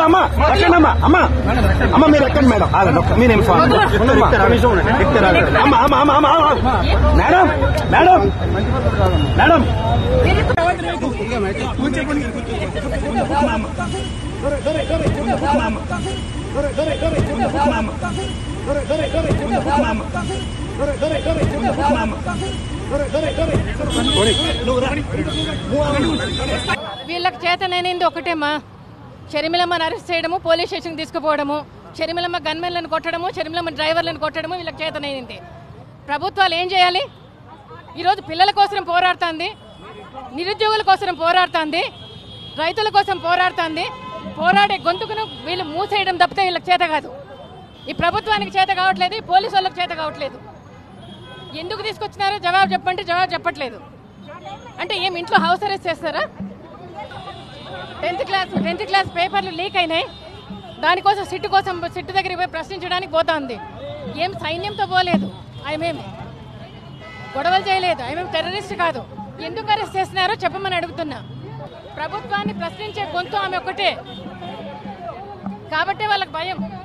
అమ్మా ఎక్కండి అమ్మా అమ్మా అమ్మ మీరు ఎక్కండి మేడం ఆగండి ఒక్క మీరేం స్వామి ఎక్కుతారా అమ్మ అమ్మ అమ్మ అమ్మ అమ్మ. మేడం మేడం మేడం వీళ్ళకి చేతనైంది ఒకటేమ్మా షర్మిలమ్మని అరెస్ట్ చేయడము పోలీస్ స్టేషన్కి తీసుకుపోవడము షర్మిలమ్మ గన్మెన్లను కొట్టడము షర్మిలమ్మ డ్రైవర్లను కొట్టడము వీళ్ళకి చేతనైంది ప్రభుత్వాలు ఏం చేయాలి ఈరోజు పిల్లల కోసం పోరాడుతుంది నిరుద్యోగుల కోసం పోరాడుతుంది రైతుల కోసం పోరాడుతుంది పోరాడే గొంతుకును వీళ్ళు మూసేయడం తప్పితే వీళ్ళకి చేత కాదు ఈ ప్రభుత్వానికి చేత కావట్లేదు ఈ పోలీసు వాళ్ళకి చేత కావట్లేదు ఎందుకు తీసుకొచ్చినారో జవాబు చెప్పంటే జవాబు చెప్పట్లేదు అంటే ఏం ఇంట్లో హౌస్ అరెస్ట్ చేస్తారా టెన్త్ క్లాస్ టెన్త్ క్లాస్ పేపర్లు లీక్ అయినాయి దానికోసం సిట్టు కోసం సిట్టు దగ్గరికి పోయి ప్రశ్నించడానికి పోతుంది ఏం సైన్యంతో పోలేదు ఆయమేం గొడవలు చేయలేదు ఆయమేం టెర్రరిస్ట్ కాదు ఎందుకు అరెస్ట్ చేస్తున్నారో చెప్పమని అడుగుతున్నా ప్రభుత్వాన్ని ప్రశ్నించే గొంతు ఆమె ఒకటే కాబట్టే వాళ్ళకి భయం